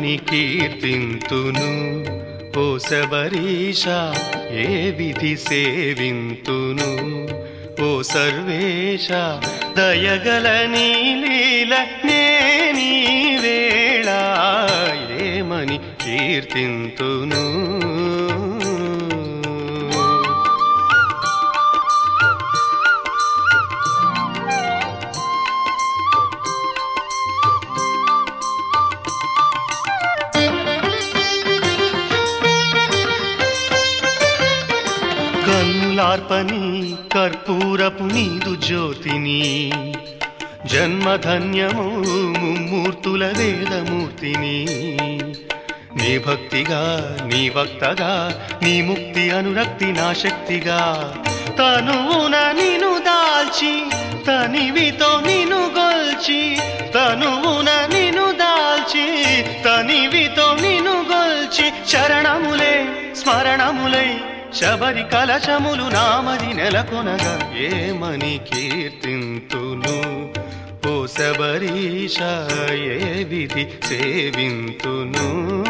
ఏమని కీర్తింతును ఓ శబరీష ఏ విధి సేవింతును ఓ సర్వేశ దయగల నీలీల నేనీ వేళ ఏమని కీర్తింతును కన్నులార్పని కర్పూరపు నీదు జ్యోతిని జన్మధన్యము ముమ్మూర్తుల వేదమూర్తిని నీ భక్తిగా నీ భక్తగా నీ ముక్తి అనురక్తి నా శక్తిగా తనువున నిను దాల్చి తనివితో నిను గొల్చి తనువున నిను దాల్చి తనివితో నిను గొల్చి శరణములే స్మరణములై శబరి కలశములు నామది నెలకొనగా ఏమని కీర్తింతును ఓ శబరీష ఏ విధి సేవింతును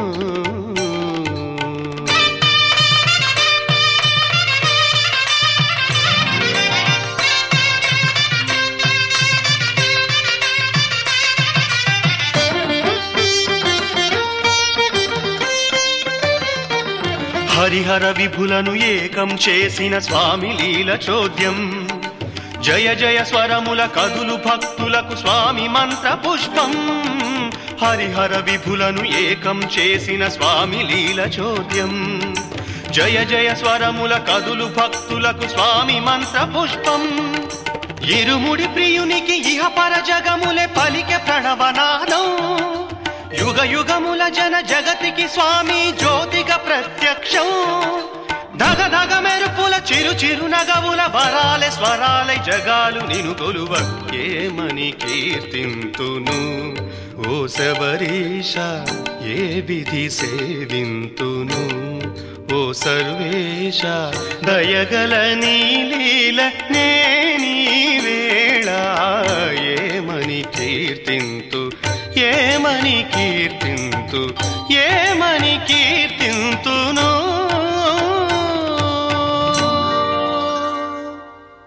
హరిహర విభులను ఏకం చేసిన స్వామి లీల చోద్యం జయ జయ స్వరముల కదులు భక్తులకు స్వామి మంత్ర పుష్పం హరిహర విభులను ఏకం చేసిన స్వామి లీల చోద్యం జయ జయ స్వరముల కదులు భక్తులకు స్వామి మంత్ర పుష్పం ఇరుముడి ప్రియునికి ఇహ పర జగములే పలికె ప్రణవనాదం యుగ యుగముల జన జగతికి స్వామి జ్యోతిగా ప్రత్యక్షం ధగ ధగ మెరుపుల చిరు చిరు నగవుల వరాలే స్వరాలై జగాలు నిను కొలువ ఏమని కీర్తింతును ఓ శబరీష ఏ విధి సేవింతును ఓ సర్వేశ దయగల నీలీల నేనీ వేళ ఏమని కీర్తింతు ఏమని కీర్తింతు ఏ